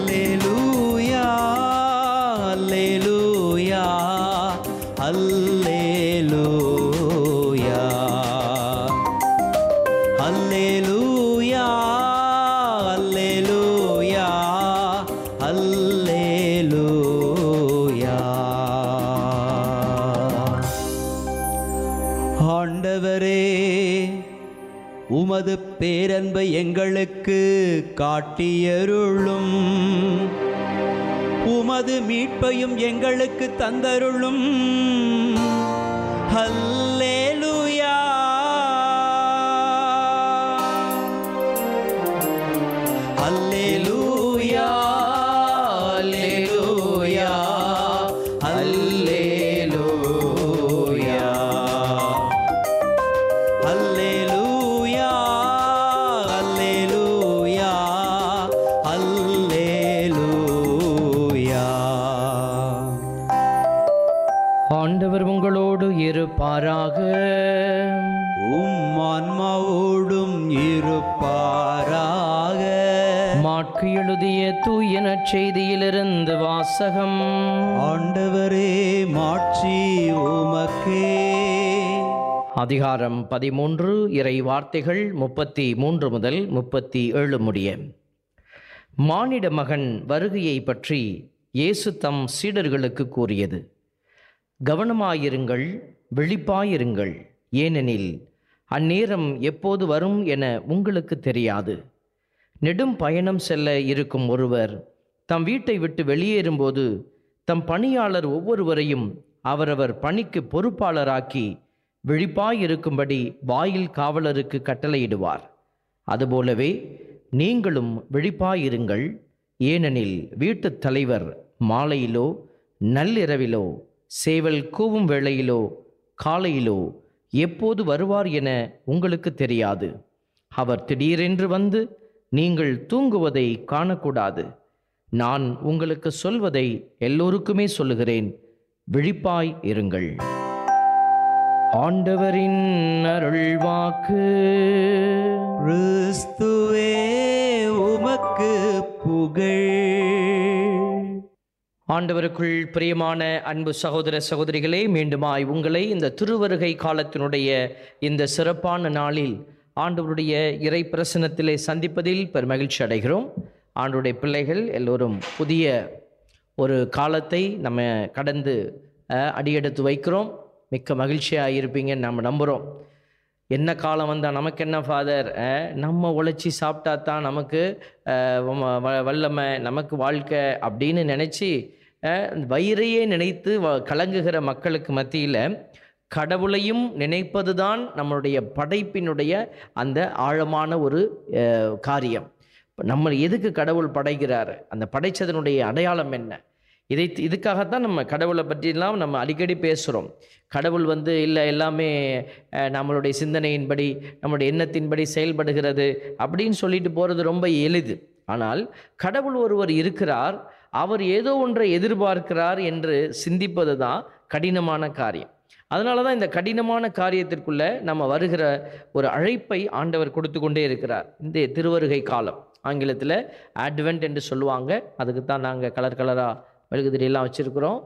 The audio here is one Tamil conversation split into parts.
அல்லேலூயா அல்லேலூயா அல்லேலூயா அல்லேலூயா அல்லேலூயா அல்லேலூயா ஆண்டவரே உமது பேரன்பை எங்களுக்கு காட்டியருளும் உமது மீட்பையும் எங்களுக்கு தந்தருளும் ஹல்லேலூயா அல்லேலூயா அல்லேலூயா அல்லேலூயா அல்லேலூயா அல்லேலூயா அல்லேலூயா ஆண்டவர் உங்களோடு இருப்பாராக உம் ஆன்மாவோடும் இருப்பாராக மாற்கு எழுதிய தூய நற்செய்தியிலிருந்து வாசகம் ஆண்டவரே மாட்சி உமக்கே அதிகாரம் பதிமூன்று இறை வார்த்தைகள் முப்பத்தி மூன்று முதல் முப்பத்தி ஏழு முடிய மானிட மகன் வருகையை பற்றி இயேசு தம் சீடர்களுக்கு கூறியது கவனமாயிருங்கள் விழிப்பாயிருங்கள் ஏனெனில் அந்நேரம் எப்போது வரும் என உங்களுக்கு தெரியாது நெடும் பயணம் செல்ல இருக்கும் ஒருவர் தம் வீட்டை விட்டு வெளியேறும்போது தம் பணியாளர் ஒவ்வொருவரையும் அவரவர் பணிக்கு பொறுப்பாளராக்கி விழிப்பாயிருக்கும்படி வாயில் காவலருக்கு கட்டளையிடுவார் அதுபோலவே நீங்களும் விழிப்பாயிருங்கள் ஏனெனில் வீட்டுத் தலைவர் மாலையிலோ நள்ளிரவிலோ சேவல் கூவும் வேளையிலோ காலையிலோ எப்போது வருவார் என உங்களுக்கு தெரியாது அவர் திடீரென்று வந்து நீங்கள் தூங்குவதை காணக்கூடாது நான் உங்களுக்கு சொல்வதை எல்லோருக்குமே சொல்லுகிறேன் விழிப்பாய் இருங்கள் ஆண்டவரின் அருள்வாக்கு கிறிஸ்துவே உமக்கு புகழ் ஆண்டவருக்குள் பிரியமான அன்பு சகோதர சகோதரிகளே மீண்டுமாய் உங்களை இந்த திருவருகை காலத்தினுடைய இந்த சிறப்பான நாளில் ஆண்டவருடைய இறை பிரசனத்திலே சந்திப்பதில் பெருமகிழ்ச்சி அடைகிறோம் ஆண்டவருடைய பிள்ளைகள் எல்லோரும் புதிய ஒரு காலத்தை நம்ம கடந்து அஹ், அடியெடுத்து வைக்கிறோம் மிக்க மகிழ்ச்சியாக இருப்பீங்கன்னு நம்ம நம்புகிறோம் என்ன காலம் வந்தால் நமக்கு என்ன ஃபாதர் நம்ம உழைச்சி சாப்பிட்டா தான் நமக்கு அஹ், வ- வ- வல்லமை நமக்கு வாழ்க்கை அப்படின்னு நினச்சி வயிறையே நினைத்து வ- கலங்குகிற மக்களுக்கு மத்தியில் கடவுளையும் நினைப்பது தான் நம்மளுடைய படைப்பினுடைய அந்த ஆழமான ஒரு அஹ், காரியம் நம்ம எதுக்கு கடவுள் படைக்கிறார் அந்த படைச்சதனுடைய அடையாளம் என்ன இதை இதுக்காகத்தான் நம்ம கடவுளை பற்றிலாம் நம்ம அடிக்கடி பேசுகிறோம் கடவுள் வந்து இல்லை எல்லாமே அஹ், நம்மளுடைய சிந்தனையின்படி நம்மளுடைய எண்ணத்தின்படி செயல்படுகிறது அப்படின்னு சொல்லிட்டு போகிறது ரொம்ப எளிது ஆனால் கடவுள் ஒருவர் இருக்கிறார் அவர் ஏதோ ஒன்றை எதிர்பார்க்கிறார் என்று சிந்திப்பது தான் கடினமான காரியம் அதனால தான் இந்த கடினமான காரியத்திற்குள்ள நம்ம வருகிற ஒரு அழைப்பை ஆண்டவர் கொடுத்து கொண்டே இருக்கிறார் இந்த திருவருகை காலம் ஆங்கிலத்தில் அட்வென்ட் என்று சொல்லுவாங்க அதுக்கு தான் நாங்கள் கலர் கலராக மெழுகுதிரியெல்லாம் வச்சுருக்குறோம்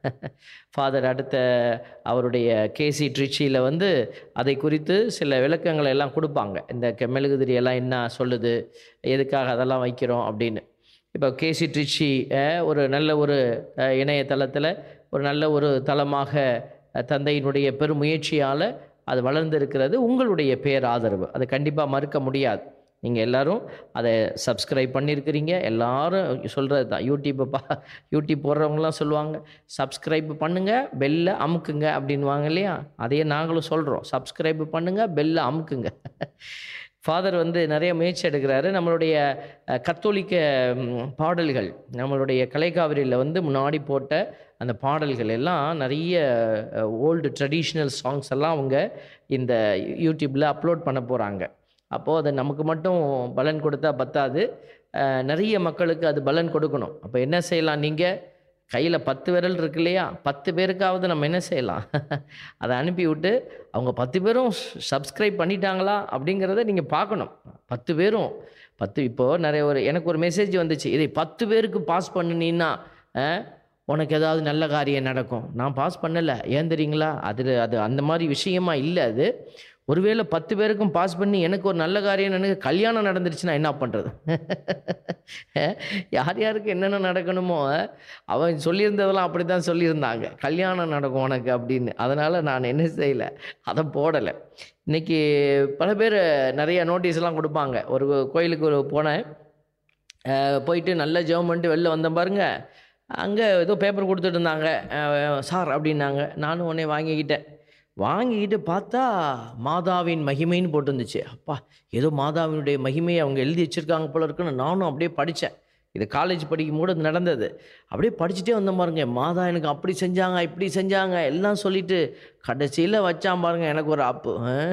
ஃபாதர் அடுத்த அவருடைய கேசி ட்ரிச்சியில் வந்து அதை குறித்து சில விளக்கங்களை எல்லாம் கொடுப்பாங்க இந்த கெ- மெழுகுதிரியெல்லாம் என்ன சொல்லுது எதுக்காக அதெல்லாம் வைக்கிறோம் அப்படின்னு இப்போ கேசி ட்ரிச்சி அஹ், ஒரு நல்ல ஒரு அஹ், இணையதளத்தில் ஒரு நல்ல ஒரு தளமாக அஹ், தந்தையினுடைய பெருமுயற்சியால் அது வளர்ந்திருக்கிறது உங்களுடைய பேராதரவு அதை கண்டிப்பாக மறுக்க முடியாது நீங்கள் எல்லாரும் அதை சப்ஸ்கிரைப் பண்ணியிருக்கிறீங்க எல்லாரும் சொல்கிறது தான் யூடியூப்பை பா யூடியூப் போடுறவங்களாம் சொல்லுவாங்க சப்ஸ்கிரைப் பண்ணுங்கள் பெல்லை அமுக்குங்க அப்படின்வாங்க இல்லையா அதையே நாங்களும் சொல்கிறோம் சப்ஸ்கிரைப் பண்ணுங்கள் பெல்லை அமுக்குங்க ஃபாதர் வந்து நிறைய முயற்சி எடுக்கிறாரு நம்மளுடைய அஹ், கத்தோலிக்க ம், பாடல்கள் நம்மளுடைய கலைக்காவிரியில் வந்து முன்னாடி போட்ட அந்த பாடல்கள் எல்லாம் நிறைய ஓல்டு ட்ரெடிஷ்னல் சாங்ஸ் எல்லாம் அவங்க இந்த யூடியூப்பில் அப்லோட் பண்ண போகிறாங்க அப்போது அது நமக்கு மட்டும் பலன் கொடுத்தா பத்தாது அஹ், நிறைய மக்களுக்கு அது பலன் கொடுக்கணும் அப்போ என்ன செய்யலாம் நீங்கள் கையில் பத்து விரல் இருக்கு இல்லையா பத்து பேருக்காவது நம்ம என்ன செய்யலாம் அதை அனுப்பி விட்டு அவங்க பத்து பேரும் சப்ஸ்கிரைப் பண்ணிட்டாங்களா அப்படிங்கிறத நீங்கள் பார்க்கணும் பத்து பேரும் பத்து இப்போது நிறைய ஒரு எனக்கு ஒரு மெசேஜ் வந்துச்சு இதை பத்து பேருக்கு பாஸ் பண்ணினீன்னா உனக்கு ஏதாவது நல்ல காரியம் நடக்கும் நான் பாஸ் பண்ணலை ஏன் தெரியுங்களா அது அது அந்த மாதிரி விஷயமா இல்லை அது ஒருவேளை பத்து பேருக்கும் பாஸ் பண்ணி எனக்கு ஒரு நல்ல காரியம் எனக்கு கல்யாணம் நடந்துருச்சுன்னா என்ன பண்ணுறது யார் யாருக்கு என்னென்ன நடக்கணுமோ அவன் சொல்லியிருந்ததெல்லாம் அப்படி தான் சொல்லியிருந்தாங்க கல்யாணம் நடக்கும் உனக்கு அப்படின்னு அதனால் நான் என்ன செய்யலை அதை போடலை இன்றைக்கி பல பேர் நிறைய நோட்டீஸ்லாம் கொடுப்பாங்க ஒரு கோயிலுக்கு ஒரு போனேன் அஹ் போயிட்டு நல்ல ஜெபம் பண்ணிட்டு வெளில வந்தேன் பாருங்க அங்கே ஏதோ பேப்பர் கொடுத்துட்டு இருந்தாங்க அஹ் சார் அப்படின்னாங்க நானும் உடனே வாங்கிக்கிட்டேன் வாங்கிக்கிட்டு பார்த்தா மாதாவின் மகிமைன்னு போட்டிருந்துச்சு அப்பா ஏதோ மாதாவினுடைய மகிமையை அவங்க எழுதி வச்சுருக்காங்க போல இருக்குன்னு நானும் அப்படியே படித்தேன் இது காலேஜ் படிக்கும் போது நடந்தது அப்படியே படிச்சுட்டே வந்த பாருங்க மாதா எனக்கு அப்படி செஞ்சாங்க இப்படி செஞ்சாங்க எல்லாம் சொல்லிட்டு கடைசியில் வச்சான் பாருங்க எனக்கு ஒரு அப்பு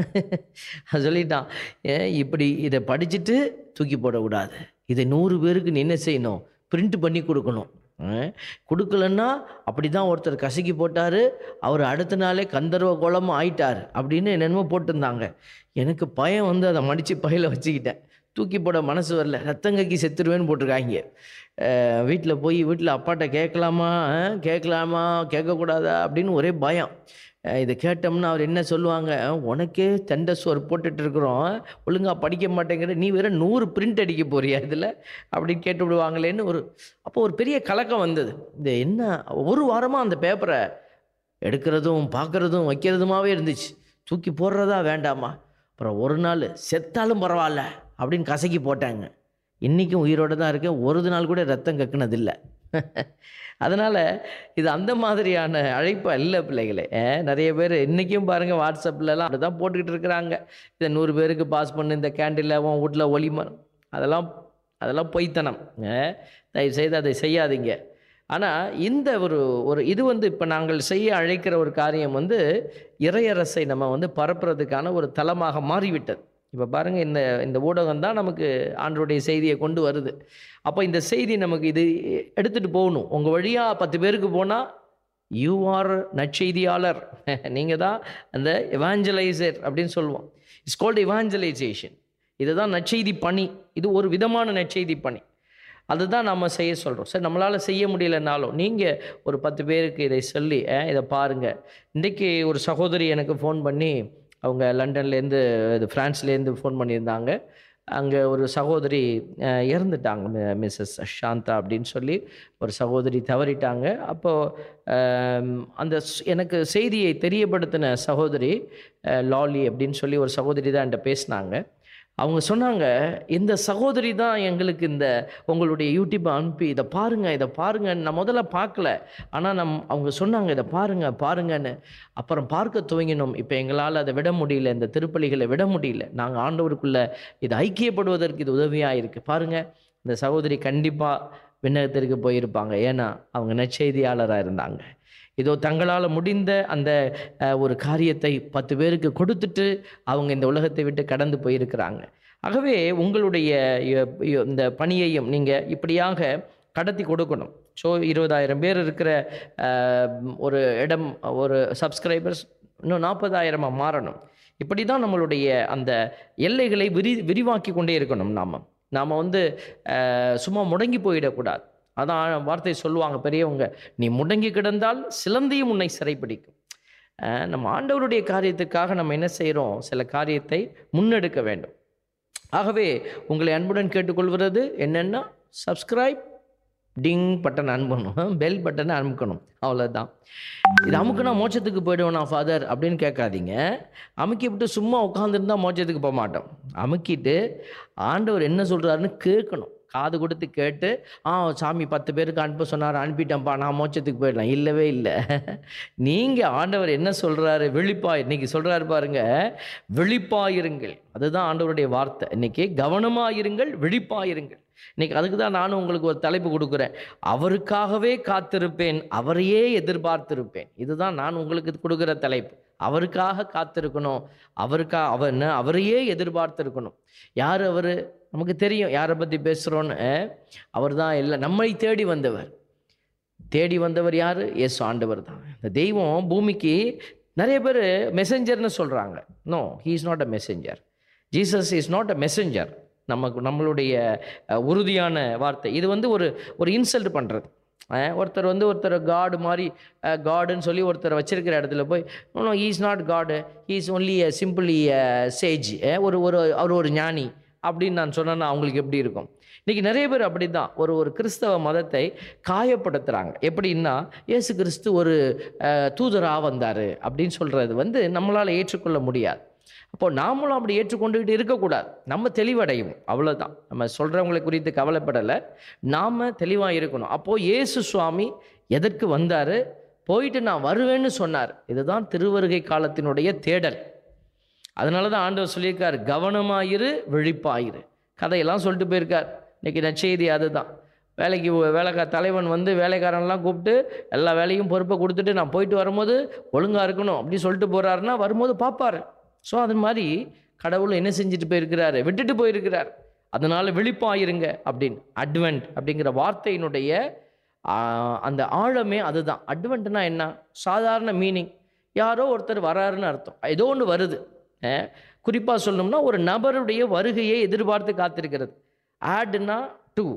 அஹ் சொல்லிட்டான் ஏன் இப்படி இதை படிச்சுட்டு தூக்கி போடக்கூடாது இதை நூறு பேருக்கு நீ என்ன செய்யணும் பிரிண்ட் பண்ணி கொடுக்கணும் அஹ் கொடுக்கலன்னா அப்படி தான் ஒருத்தர் கசக்கி போட்டார் அவர் அடுத்த நாளே கந்தர்வ குளமும் ஆயிட்டார் அப்படின்னு என்னென்னமோ போட்டிருந்தாங்க எனக்கு பயம் வந்து அதை மடித்து பையில வச்சுக்கிட்டேன் தூக்கி போட மனசு வரல ரத்தங்கக்கி செத்துருவேன்னு போட்டிருக்காங்க வீட்டில் போய் வீட்டில் அப்பாட்ட கேட்கலாமா அஹ் கேட்கலாமா கேட்கக்கூடாதா அப்படின்னு ஒரே பயம் அஹ் இதை கேட்டோம்னா அவர் என்ன சொல்லுவாங்க உனக்கே தண்டை சோறு போட்டுட்டு இருக்கிறோம் ஒழுங்காக படிக்க மாட்டேங்கிற நீ வேற நூறு பிரிண்ட் அடிக்க போறியா இதில் அப்படின்னு கேட்டு விடுவாங்களேன்னு ஒரு அப்போ ஒரு பெரிய கலக்கம் வந்தது இந்த என்ன ஒரு வாரமாக அந்த பேப்பரை எடுக்கிறதும் பார்க்குறதும் வைக்கிறதுமாவே இருந்துச்சு தூக்கி போடுறதா வேண்டாமா அப்புறம் ஒரு நாள் செத்தாலும் பரவாயில்ல அப்படின்னு கசக்கி போட்டாங்க இன்றைக்கும் உயிரோடு தான் இருக்கேன் ஒரு நாள் கூட ரத்தம் கக்குனதில்லை அதனால் இது அந்த மாதிரியான அழைப்பு அல்ல பிள்ளைகளே அஹ் நிறைய பேர் இன்றைக்கும் பாருங்கள் வாட்ஸ்அப்லலாம் அப்படி தான் போட்டுக்கிட்டு இருக்கிறாங்க இதை நூறு பேருக்கு பாஸ் பண்ணு இந்த கேண்டில் உன் வீட்டில் ஒளிம அதெல்லாம் அதெல்லாம் பொய்த்தனம் அஹ் தயவு செய்து அதை செய்யாதீங்க ஆனால் இந்த ஒரு ஒரு இது வந்து இப்போ நாங்கள் செய்ய அழைக்கிற ஒரு காரியம் வந்து இறையரசை நம்ம வந்து பரப்புறதுக்கான ஒரு தளமாக மாறிவிட்டது இப்போ பாருங்கள் இந்த இந்த ஊடகம் தான் நமக்கு ஆண்டருடைய செய்தியை கொண்டு வருது அப்போ இந்த செய்தி நமக்கு இது எடுத்துகிட்டு போகணும் உங்கள் வழியாக பத்து பேருக்கு போனால் யூ ஆர் நற்செய்தியாளர் நீங்கள் தான் அந்த எவாஞ்சலைசர் அப்படின்னு சொல்லுவோம் இட்ஸ் கால்டு எவாஞ்சலைசேஷன் இதுதான் நற்செய்தி பணி இது ஒரு விதமான நற்செய்தி பணி அதுதான் நம்ம செய்ய சொல்கிறோம் சரி நம்மளால் செய்ய முடியலனாலும் நீங்கள் ஒரு பத்து பேருக்கு இதை சொல்லி அஹ், இதை பாருங்கள் இன்றைக்கி ஒரு சகோதரி எனக்கு ஃபோன் பண்ணி அவங்க லண்டன்லேருந்து இது ஃப்ரான்ஸ்லேருந்து ஃபோன் பண்ணியிருந்தாங்க அங்கே ஒரு சகோதரி அஹ், இறந்துட்டாங்க மிஸ்ஸஸ் சாந்தா அப்படின்னு சொல்லி ஒரு சகோதரி தவறிட்டாங்க அப்போது அந்த ஸ்- எனக்கு செய்தியை தெரியப்படுத்தின சகோதரி அஹ், லாலி அப்படின்னு சொல்லி ஒரு சகோதரி தான் என்கிட்ட பேசினாங்க அவங்க சொன்னாங்க இந்த சகோதரி தான் எங்களுக்கு இந்த உங்களுடைய யூடியூப்பை அனுப்பி இதை பாருங்க இதை பாருங்க நான் முதல்ல பார்க்கல ஆனால் நம் அவங்க சொன்னாங்க இதை பாருங்க பாருங்கன்னு அப்புறம் பார்க்க துவங்கினோம் இப்போ எங்களால் அதை விட முடியல இந்த திருப்பலிகளை விட முடியல நாங்கள் ஆண்டவருக்குள்ள இது ஐக்கியப்படுவதற்கு இது உதவியாக இருக்குது பாருங்க இந்த சகோதரி கண்டிப்பாக விண்ணகத்திற்கு போயிருப்பாங்க ஏன்னா அவங்க நற்செய்தியாளராக இருந்தாங்க இதோ தங்களால் முடிந்த அந்த அஹ், ஒரு காரியத்தை பத்து பேருக்கு கொடுத்துட்டு அவங்க இந்த உலகத்தை விட்டு கடந்து போயிருக்கிறாங்க ஆகவே உங்களுடைய அஹ், இ- இந்த பணியையும் நீங்கள் இப்படியாக கடத்தி கொடுக்கணும் ஸோ இருபதாயிரம் பேர் இருக்கிற அஹ், ஒரு இடம் ஒரு சப்ஸ்கிரைபர்ஸ் இன்னும் நாற்பதாயிரமாக மாறணும் இப்படி தான் நம்மளுடைய அந்த எல்லைகளை விரி விரிவாக்கி கொண்டே இருக்கணும் நாம் நாம் வந்து அஹ், சும்மா முடங்கி போயிடக்கூடாது அதான் வார்த்தை சொல்லுவாங்க பெரியவங்க நீ முடங்கி கிடந்தால் சிலந்தியும் உன்னை சிறைப்பிடிக்கும் அஹ், நம்ம ஆண்டவருடைய காரியத்துக்காக நம்ம என்ன செய்கிறோம் சில காரியத்தை முன்னெடுக்க வேண்டும் ஆகவே உங்களை அன்புடன் கேட்டுக்கொள்வது என்னென்னா சப்ஸ்கிரைப் டிங் பட்டன் அனுப்பணும் பெல் பட்டனை அமுக்கணும் அவ்வளோதான் இது அமுக்குனா மோட்சத்துக்கு போயிடுவேனா ஃபாதர் அப்படின்னு கேட்காதீங்க அமுக்கி விட்டு சும்மா உட்காந்துருந்தா மோட்சத்துக்கு போக மாட்டோம் அமுக்கிட்டு ஆண்டவர் என்ன சொல்கிறாருன்னு கேட்கணும் காது கொடுத்து கேட்டு ஆ சாமி பத்து பேருக்கு அனுப்ப சொன்னார் அனுப்பிட்டேன்ப்பா நான் மோட்சத்துக்கு போயிடலாம் இல்லவே இல்லை நீங்கள் ஆண்டவர் என்ன சொல்கிறாரு வெளிப்பா இன்னைக்கு சொல்கிறாரு பாருங்க விழிப்பாயிருங்கள் அதுதான் ஆண்டவருடைய வார்த்தை இன்னைக்கு கவனமாயிருங்கள் விழிப்பாயிருங்கள் இன்னைக்கு அதுக்கு தான் நானும் உங்களுக்கு ஒரு தலைப்பு கொடுக்குறேன் அவருக்காகவே காத்திருப்பேன் அவரையே எதிர்பார்த்திருப்பேன் இதுதான் நான் உங்களுக்கு கொடுக்குற தலைப்பு அவருக்காக காத்திருக்கணும் அவருக்கா அவர் என்ன அவரையே எதிர்பார்த்திருக்கணும் யார் அவர் நமக்கு தெரியும் யாரை பற்றி பேசுகிறோன்னு அவர் தான் இல்லை நம்மை தேடி வந்தவர் தேடி வந்தவர் யார் இயேசு ஆண்டவர் தான் இந்த தெய்வம் பூமிக்கு நிறைய பேர் மெசஞ்சர்னு சொல்கிறாங்க no he is not a messenger Jesus is not a messenger நமக்கு நம்மளுடைய அஹ், உறுதியான வார்த்தை இது வந்து ஒரு ஒரு இன்சல்ட் பண்ணுறது ஒருத்தர் வந்து ஒருத்தர் காடு மாதிரி காடுன்னு சொல்லி ஒருத்தர் வச்சிருக்கிற இடத்துல போய் no is not God is only simply sage ஒரு ஒரு அவர் ஒரு ஞானி அப்படின்னு நான் சொன்னேன்னா அவங்களுக்கு எப்படி இருக்கும் இன்றைக்கி நிறைய பேர் அப்படி தான் ஒரு ஒரு கிறிஸ்தவ மதத்தை காயப்படுத்துகிறாங்க எப்படின்னா இயேசு கிறிஸ்து ஒரு தூதராக வந்தார் அப்படின்னு சொல்கிறது வந்து நம்மளால் ஏற்றுக்கொள்ள முடியாது அப்போ நாமளும் அப்படி ஏற்றுக்கொண்டுகிட்டு இருக்கக்கூடாது நம்ம தெளிவடையும் அவ்வளோதான் நம்ம சொல்கிறவங்களை குறித்து கவலைப்படலை நாம் தெளிவாக இருக்கணும் அப்போது இயேசு சுவாமி எதற்கு வந்தார் போயிட்டு நான் வருவேன்னு சொன்னார் இதுதான் திருவருகை காலத்தினுடைய தேடல் அதனால தான் ஆண்டவர் சொல்லியிருக்கார் கவனமாயிரு விழிப்பாயிரு கதையெல்லாம் சொல்லிட்டு போயிருக்கார் இன்னைக்கு நற்செய்தி அதுதான் வேலைக்கு வேலைக்கா தலைவன் வந்து வேலைக்காரன்லாம் கூப்பிட்டு எல்லா வேலையும் பொறுப்பை கொடுத்துட்டு நான் போயிட்டு வரும்போது ஒழுங்காக இருக்கணும் அப்படி சொல்லிட்டு போகிறாருன்னா வரும்போது பார்ப்பாரு ஸோ அது மாதிரி கடவுள் என்ன செஞ்சுட்டு போயிருக்கிறாரு விட்டுட்டு போயிருக்கிறார் அதனால விழிப்பாயிருங்க அப்படின்னு அட்வென்ட் அப்படிங்கிற வார்த்தையினுடைய ஆ, அந்த ஆழமே அதுதான் அட்வென்ட்னா என்ன சாதாரண மீனிங் யாரோ ஒருத்தர் வராருன்னு அர்த்தம் ஏதோ ஒன்று வருது குறிப்பாக சொல்லணும்னா ஒரு நபருடைய வருகையை எதிர்பார்த்து காத்திருக்கிறது ஆட்னா டு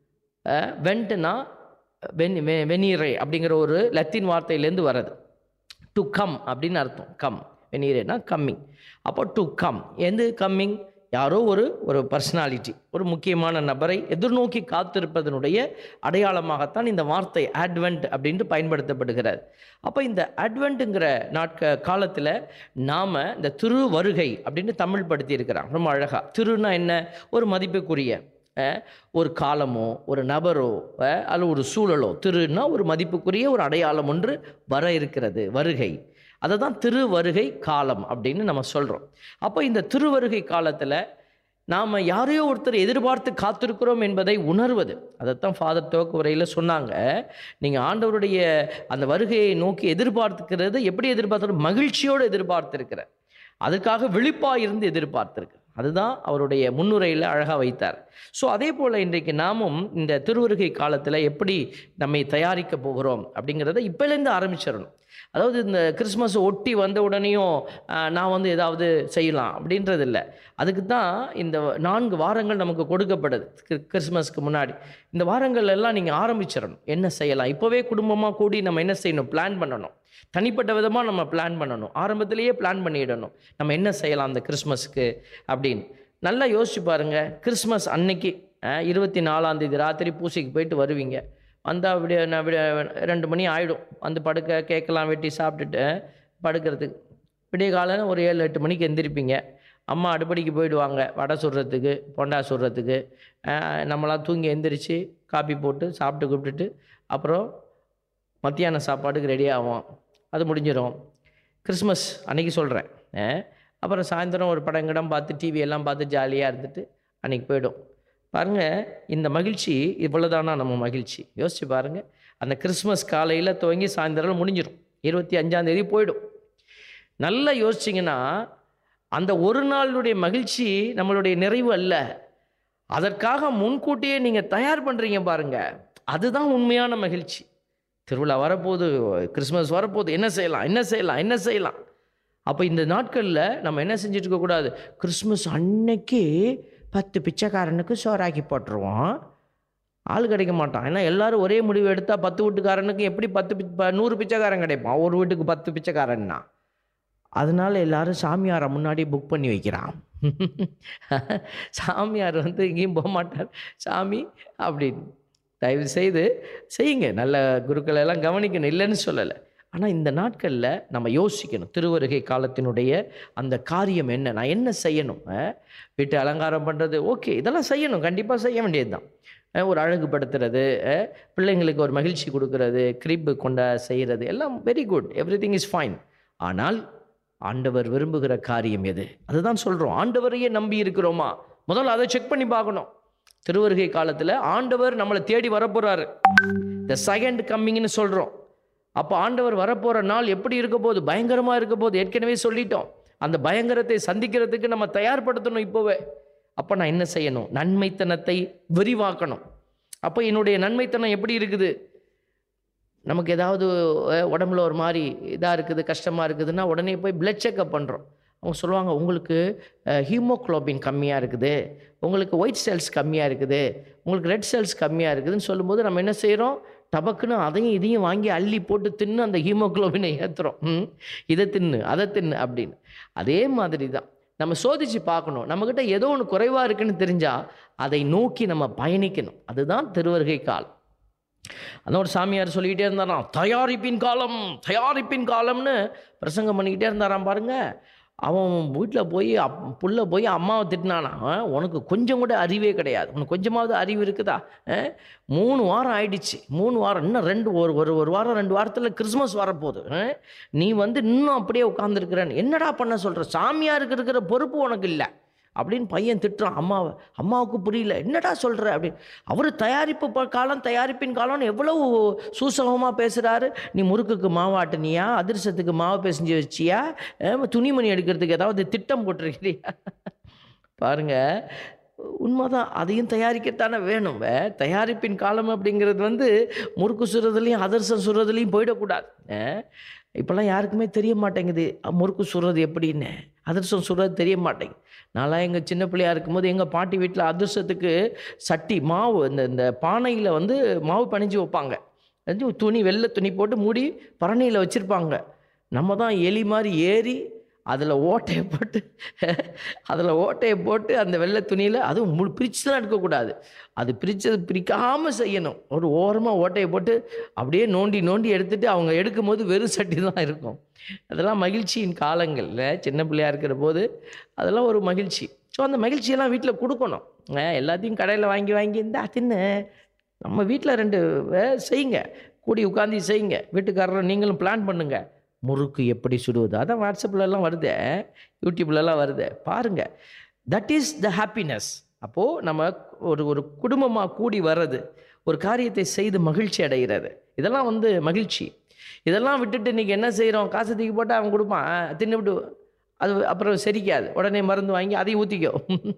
வெண்ட்னா வென் வெனீரை அப்படிங்கிற ஒரு லத்தீன் வார்த்தையிலேருந்து வர்றது டு கம் அப்படின்னு அர்த்தம் கம் வெனீரேனா கம்மிங் அப்போ டு கம் எது கம்மிங் யாரோ ஒரு ஒரு பர்சனாலிட்டி ஒரு முக்கியமான நபரை எதிர்நோக்கி காத்திருப்பதனுடைய அடையாளமாகத்தான் இந்த வார்த்தை அட்வென்ட் அப்படின்ட்டு பயன்படுத்தப்படுகிறது அப்போ இந்த அட்வென்ட்டுங்கிற நாட்க காலத்தில் நாம் இந்த திரு வருகை அப்படின்னு தமிழ் படுத்தி இருக்கிறாங்க ரொம்ப அழகாக திருன்னா என்ன ஒரு மதிப்புக்குரிய அஹ், ஒரு காலமோ ஒரு நபரோ அஹ், அல்லது ஒரு சூழலோ திருன்னா ஒரு மதிப்புக்குரிய ஒரு அடையாளம் ஒன்று வர இருக்கிறது வருகை அதை தான் திருவருகை காலம் அப்படின்னு நம்ம சொல்கிறோம் அப்போ இந்த திருவருகை காலத்தில் நாம் யாரையோ ஒருத்தர் எதிர்பார்த்து காத்திருக்கிறோம் என்பதை உணர்வது அதைத்தான் ஃபாதர் துவக்க உரையில் சொன்னாங்க நீங்கள் ஆண்டவருடைய அந்த வருகையை நோக்கி எதிர்பார்த்துக்கிறது எப்படி எதிர்பார்த்து மகிழ்ச்சியோடு எதிர்பார்த்திருக்கிற அதுக்காக விழிப்பாக இருந்து எதிர்பார்த்திருக்கு அதுதான் அவருடைய முன்னுரையில் அழகாக வைத்தார் ஸோ அதே போல் இன்றைக்கு நாமும் இந்த திருவருகை காலத்தில் எப்படி நம்மை தயாரிக்க போகிறோம் அப்படிங்கிறத இப்போலேருந்து ஆரம்பிச்சிடணும் அதாவது இந்த கிறிஸ்மஸ் ஒட்டி வந்த உடனேயும் ஆஹ், நான் வந்து ஏதாவது செய்யலாம் அப்படின்றது இல்லை அதுக்கு தான் இந்த நான்கு வாரங்கள் நமக்கு கொடுக்கப்படுது கிறிஸ்மஸ்க்கு கிறிஸ்மஸ்க்கு முன்னாடி இந்த வாரங்கள் எல்லாம் நீங்கள் ஆரம்பிச்சிடணும் என்ன செய்யலாம் இப்போவே குடும்பமாக கூடி நம்ம என்ன செய்யணும் பிளான் பண்ணணும் தனிப்பட்ட விதமாக நம்ம பிளான் பண்ணணும் ஆரம்பத்திலேயே பிளான் பண்ணிடணும் நம்ம என்ன செய்யலாம் அந்த கிறிஸ்மஸ்க்கு அப்படின்னு நல்லா யோசிச்சு பாருங்க கிறிஸ்மஸ் அன்னைக்கு அஹ், இருபத்தி நாலாம் தேதி ராத்திரி பூசைக்கு போயிட்டு வருவீங்க வந்தால் விடிய நான் விடிய ரெண்டு மணி ஆகிடும் வந்து படுக்க கேக்கெல்லாம் வெட்டி சாப்பிட்டுட்டு படுக்கிறதுக்கு விடிய காலையில் ஒரு ஏழு எட்டு மணிக்கு எந்திரிப்பீங்க அம்மா அடுப்படிக்கு போயிடுவாங்க வடை சுடுறதுக்கு பொண்டா சுடுறதுக்கு அஹ், நம்மளாம் தூங்கி எந்திரிச்சு காப்பி போட்டு சாப்பிட்டு கூப்பிட்டுட்டு அப்புறம் மத்தியான சாப்பாடுக்கு ரெடி ஆகும் அது முடிஞ்சிடும் கிறிஸ்மஸ் அன்னைக்கு சொல்கிறேன் அப்புறம் சாயந்தரம் ஒரு படம் கிடம் பார்த்து டிவி எல்லாம் பார்த்து ஜாலியாக இருந்துட்டு அன்னைக்கு போயிடும் பாருங்கள் இந்த மகிழ்ச்சி இவ்வளோதானா நம்ம மகிழ்ச்சி யோசிச்சு பாருங்கள் அந்த கிறிஸ்மஸ் காலையில் துவங்கி சாயந்தரம் முடிஞ்சிடும் இருபத்தி அஞ்சாந்தேதி போயிடும் நல்லா யோசிச்சிங்கன்னா அந்த ஒரு நாளுடைய மகிழ்ச்சி நம்மளுடைய நிறைவு அல்ல அதற்காக முன்கூட்டியே நீங்கள் தயார் பண்ணுறீங்க பாருங்க அதுதான் உண்மையான மகிழ்ச்சி திருவிழா வரப்போகுது கிறிஸ்மஸ் வரப்போகுது என்ன செய்யலாம் என்ன செய்யலாம் என்ன செய்யலாம் அப்போ இந்த நாட்களில் நம்ம என்ன செஞ்சுட்டு இருக்கக்கூடாது கிறிஸ்மஸ் அன்னைக்கு பத்து பிச்சைக்காரனுக்கு சோறாக்கி போட்டுருவோம் ஆள் கிடைக்க மாட்டான் ஏன்னா எல்லாரும் ஒரே முடிவு எடுத்தால் பத்து வீட்டுக்காரனுக்கு எப்படி பத்து பி- ப- நூறு பிச்சைக்காரன் கிடைப்பான் ஒரு வீட்டுக்கு பத்து பிச்சைக்காரன்னா அதனால எல்லாரும் சாமியாரை முன்னாடி புக் பண்ணி வைக்கிறான் சாமியார் வந்து எங்கேயும் போக மாட்டார் சாமி அப்படின்னு தயவு செய்து செய்யுங்க நல்ல குருக்களை எல்லாம் கவனிக்கணும் இல்லைன்னு சொல்லலை ஆனால் இந்த நாட்களில் நம்ம யோசிக்கணும் திருவருகை காலத்தினுடைய அந்த காரியம் என்ன நான் என்ன செய்யணும் அஹ், வீட்டு அலங்காரம் பண்ணுறது ஓகே இதெல்லாம் செய்யணும் கண்டிப்பாக செய்ய வேண்டியது தான் ஒரு அழகுபடுத்துறது அஹ், பிள்ளைங்களுக்கு ஒரு மகிழ்ச்சி கொடுக்கறது கிரிப்பு கொண்ட செய்கிறது எல்லாம் very good everything is fine ஆனால் ஆண்டவர் விரும்புகிற காரியம் எது அதுதான் சொல்கிறோம் ஆண்டவரையே நம்பி இருக்கிறோமா முதல்ல அதை செக் பண்ணி பார்க்கணும் திருவருகை காலத்தில் ஆண்டவர் நம்மளை தேடி வரப்போகிறாரு த செகண்ட் கம்மிங்னு சொல்கிறோம் அப்போ ஆண்டவர் வரப்போகிற நாள் எப்படி இருக்க போகுது பயங்கரமாக இருக்க போகுது ஏற்கனவே சொல்லிட்டோம் அந்த பயங்கரத்தை சந்திக்கிறதுக்கு நம்ம தயார்படுத்தணும் இப்போவே அப்போ நான் என்ன செய்யணும் நன்மைத்தனத்தை விரிவாக்கணும் அப்போ என்னுடைய நன்மைத்தனம் எப்படி இருக்குது நமக்கு ஏதாவது அஹ், உடம்புல ஒரு மாதிரி இதாக இருக்குது கஷ்டமாக இருக்குதுன்னா உடனே போய் பிளட் செக்அப் பண்ணுறோம் அவங்க சொல்லுவாங்க உங்களுக்கு ஹீமோக்ளோபின் கம்மியாக இருக்குது உங்களுக்கு ஒயிட் செல்ஸ் கம்மியாக இருக்குது உங்களுக்கு ரெட் செல்ஸ் கம்மியாக இருக்குதுன்னு சொல்லும்போது நம்ம என்ன செய்கிறோம் டபக்குன்னு அதையும் இதையும் வாங்கி அள்ளி போட்டு தின்னு அந்த ஹீமோக்ளோபினை ஏற்றுறோம் ம், இதை தின்னு அதை தின்னு அப்படின்னு அதே மாதிரி தான் நம்ம சோதிச்சு பார்க்கணும் நம்மக்கிட்ட ஏதோ ஒன்று குறைவாக இருக்குன்னு தெரிஞ்சால் அதை நோக்கி நம்ம பயணிக்கணும் அதுதான் திருவருகை காலம் அந்த ஒரு சாமியார் சொல்லிக்கிட்டே இருந்தாராம் தயாரிப்பின் காலம் தயாரிப்பின் காலம்னு பிரசங்கம் பண்ணிக்கிட்டே இருந்தாராம் பாருங்க அவன் வீட்டில் போய் அப் புள்ள போய் அம்மாவை திட்டினானா "ஆ, உனக்கு கொஞ்சம் கூட அறிவே கிடையாது உனக்கு கொஞ்சமாவது அறிவு இருக்குதா ஆ? மூணு வாரம் ஆயிடுச்சு மூணு வாரம் இன்னும் ரெண்டு ஒரு ஒரு ஒரு வாரம் ரெண்டு வாரத்தில் கிறிஸ்மஸ் வரப்போகுது ஆ? நீ வந்து இன்னும் அப்படியே உட்காந்துருக்கிறேன்னு என்னடா பண்ண சொல்கிற சாமியாருக்கு இருக்கிற பொறுப்பு உனக்கு இல்லை அப்படின்னு பையன் திட்டுறான் அம்மாவை அம்மாவுக்கு புரியல என்னடா சொல்கிற அப்படின்னு அவர் தயாரிப்பு ப- காலம் தயாரிப்பின் காலம்னு எவ்வளவு சூசகமாக பேசுகிறாரு நீ முறுக்குக்கு மாவு ஆட்டுனியா அதிர்சத்துக்கு மாவு பிசைஞ்சு வச்சியா அஹ் துணிமணி எடுக்கிறதுக்கு ஏதாவது திட்டம் போட்டிருக்கிறியா பாருங்க உண்மைதான் அதையும் தயாரிக்கத்தானே வேணும் வே. தயாரிப்பின் காலம் அப்படிங்கிறது வந்து முறுக்கு சுடுறதுலையும் அதிரசம் சுடுறதுலையும் போயிடக்கூடாது அஹ் இப்போல்லாம் யாருக்குமே தெரிய மாட்டேங்குது அஹ் முறுக்கு சுடுறது எப்படின்னு அதிரசம் சுடுறது தெரிய மாட்டேங்குது நான்லாம் எங்கள் சின்ன பிள்ளையா இருக்கும்போது எங்கள் பாட்டி வீட்டில் அதிரசத்துக்கு சட்டி மாவு இந்த இந்த பானையில் வந்து மாவு பணிஞ்சு வைப்பாங்க அது துணி வெள்ளை துணி போட்டு மூடி பரணியில் வச்சுருப்பாங்க நம்ம தான் எலி மாதிரி ஏறி அதில் ஓட்டையை போட்டு அதில் ஓட்டையை போட்டு அந்த வெள்ளை துணியில் அதுவும் முழு பிரிச்சுலாம் எடுக்கக்கூடாது அது பிரித்தது பிரிக்காமல் செய்யணும் ஒரு ஓரமாக ஓட்டையை போட்டு அப்படியே நோண்டி நோண்டி எடுத்துட்டு அவங்க எடுக்கும்போது வெறும் சட்டி தான் இருக்கும் அதெல்லாம் மகிழ்ச்சியின் காலங்கள்ல சின்ன பிள்ளையா இருக்கிற போது அதெல்லாம் ஒரு மகிழ்ச்சி ஸோ அந்த மகிழ்ச்சியெல்லாம் வீட்டில் கொடுக்கணும் அஹ் எல்லாத்தையும் கடையில் வாங்கி வாங்கி இந்த தின்னு நம்ம வீட்டில் ரெண்டு வே- செய்யுங்க கூடி உட்காந்து செய்யுங்க வீட்டுக்காரரும் நீங்களும் பிளான் பண்ணுங்க முறுக்கு எப்படி சுடுவது அதான் வாட்ஸ்அப்ல எல்லாம் வருதே யூடியூப்லலாம் வருதே பாருங்க தட் இஸ் த ஹாப்பினஸ் அப்போது நம்ம ஒரு ஒரு குடும்பமாக கூடி வர்றது ஒரு காரியத்தை செய்து மகிழ்ச்சி அடைகிறது இதெல்லாம் வந்து மகிழ்ச்சி இதெல்லாம் விட்டுட்டு இன்றைக்கி என்ன செய்கிறோம் காசு தூக்கி போட்டால் அவன் கொடுப்பான் தின்னுவிட்டு அது அப்புறம் செரிக்காது உடனே மருந்து வாங்கி அதையும் ஊற்றிக்கோ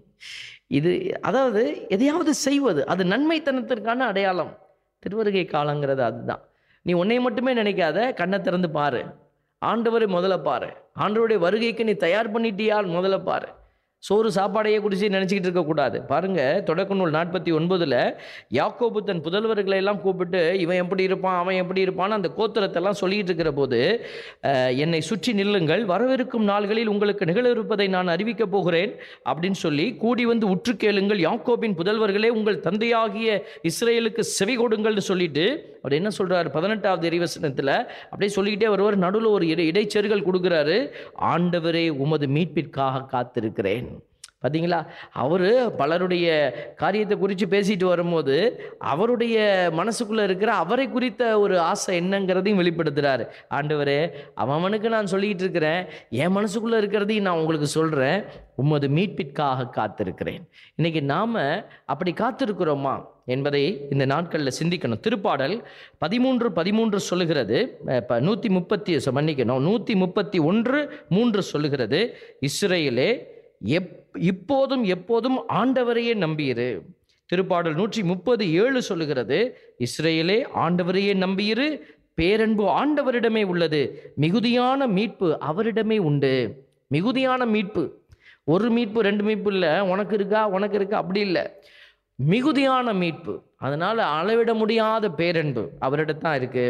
இது அதாவது எதையாவது செய்வது அது நன்மைத்தனத்திற்கான அடையாளம் திருவருகை காலங்கிறது அதுதான் நீ உன்னை மட்டுமே நினைக்காத கண்ணை திறந்து பாரு ஆண்டவரை முதல்ல பாரு ஆண்டவருடைய வருகைக்கு நீ தயார் பண்ணிட்டியால் முதல்ல பாரு சோறு சாப்பாடையே குடிச்சு நினச்சிக்கிட்டு இருக்கக்கூடாது பாருங்க தொடக்க நூல் நாற்பத்தி ஒன்பதில் யாக்கோபு தன் புதல்வர்களை எல்லாம் கூப்பிட்டு இவன் எப்படி இருப்பான் அவன் எப்படி இருப்பான்னு அந்த கோத்திரத்தெல்லாம் சொல்லிட்டு இருக்கிற போது அஹ், என்னை சுற்றி நில்லுங்கள் வரவிருக்கும் நாள்களில் உங்களுக்கு நிகழவிருப்பதை நான் அறிவிக்கப் போகிறேன் அப்படின்னு சொல்லி கூடி வந்து உற்று கேளுங்கள் யாக்கோபின் புதல்வர்களே உங்கள் தந்தையாகிய இஸ்ரேலுக்கு செவி கொடுங்கள்னு சொல்லிட்டு அவர் என்ன சொல்றாரு பதினெட்டாவது இறைவசனத்தில் அப்படியே சொல்லிக்கிட்டே வருவார் நடுவில் ஒரு இடை இடைச்செருகல் கொடுக்குறாரு ஆண்டவரே உமது மீட்பிற்காக காத்திருக்கிறேன் பார்த்தீங்களா அவர் பலருடைய காரியத்தை குறித்து பேசிட்டு வரும்போது அவருடைய மனசுக்குள்ளே இருக்கிற அவரை குறித்த ஒரு ஆசை என்னங்கிறதையும் வெளிப்படுத்துகிறாரு ஆண்டவரே அவனுக்கு நான் சொல்லிக்கிட்டு இருக்கிறேன் என் மனசுக்குள்ளே இருக்கிறதையும் நான் உங்களுக்கு சொல்கிறேன் உமது மீட்பிற்காக காத்திருக்கிறேன் இன்னைக்கு நாம் அப்படி காத்திருக்கிறோமா என்பதை இந்த நாட்களில் சிந்திக்கணும் திருப்பாடல் பதிமூன்று பதிமூன்று சொல்லுகிறது இப்போ நூற்றி முப்பத்தி மன்னிக்கணும் நூற்றி முப்பத்தி ஒன்று மூன்று சொல்லுகிறது இஸ்ரேலே எப் இப்போதும் எப்போதும் ஆண்டவரையே நம்பியிரு திருப்பாடல் நூற்றி முப்பது ஏழு சொல்லுகிறது இஸ்ரேலே ஆண்டவரையே நம்பியிரு பேரன்பு ஆண்டவரிடமே உள்ளது மிகுதியான மீட்பு அவரிடமே உண்டு மிகுதியான மீட்பு ஒரு மீட்பு ரெண்டு மீட்பு இல்லை உனக்கு இருக்கா உனக்கு இருக்கா அப்படி இல்லை மிகுதியான மீட்பு அதனால அளவிட முடியாத பேரன்பு அவரிடத்தான் இருக்கு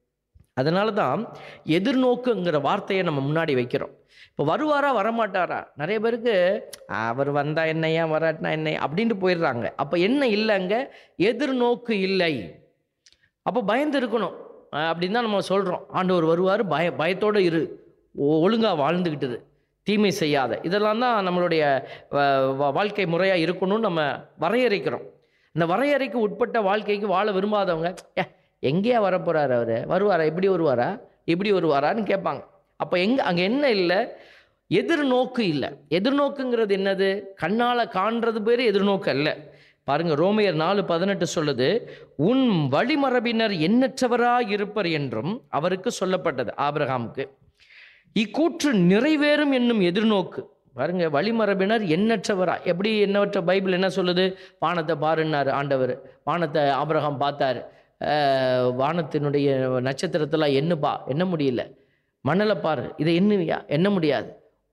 அதனால தான் எதிர்நோக்குங்கிற வார்த்தையை நம்ம முன்னாடி வைக்கிறோம் இப்போ வருவாரா வரமாட்டாரா நிறைய பேருக்கு அவர் வந்தா என்னையா வராட்டினா என்ன அப்படின்ட்டு போயிடுறாங்க அப்போ என்ன இல்லைங்க எதிர்நோக்கு இல்லை அப்போ பயந்து இருக்கணும் அஹ் அப்படின்னு தான் நம்ம சொல்கிறோம் ஆண்டவர் வருவார் பய பயத்தோடு இரு ஒழுங்காக வாழ்ந்துக்கிட்டு இரு. தீமை செய்யாத இதெல்லாம் தான் நம்மளுடைய வ- வ- வாழ்க்கை முறையாக இருக்கணும்னு நம்ம வரையறைக்கிறோம் இந்த வரையறைக்கு உட்பட்ட வாழ்க்கைக்கு வாழ விரும்பாதவங்க ஏ எங்கேயா வரப்போகிறாரு அவர் வருவாரா இப்படி வருவாரா இப்படி வருவாரான்னு கேட்பாங்க அப்போ எங்கே அங்கே என்ன இல்லை எதிர்நோக்கு இல்லை எதிர்நோக்குங்கிறது என்னது கண்ணால் காண்றது பேர் எதிர்நோக்கு அல்ல பாருங்க ரோமையர் நாலு பதினெட்டு சொல்லுது உன் வழிமரபினர் எண்ணற்றவராய் இருப்பர் என்றும் அவருக்கு சொல்லப்பட்டது ஆபிரகாமுக்கு இக்கூற்று நிறைவேறும் என்னும் எதிர்நோக்கு பாருங்க வழிமரபினர் எண்ணற்றவரா எப்படி எண்ணற்ற பைபிள் என்ன சொல்லுது வானத்தை பாருன்னாரு ஆண்டவர் வானத்தை ஆபிரகாம் பார்த்தாரு அஹ், வானத்தினுடைய நட்சத்திரத்தெல்லாம் எண்ணுப்பா எண்ண முடியல மணலை பாரு இதை எண்ணுவியா எண்ண முடியாது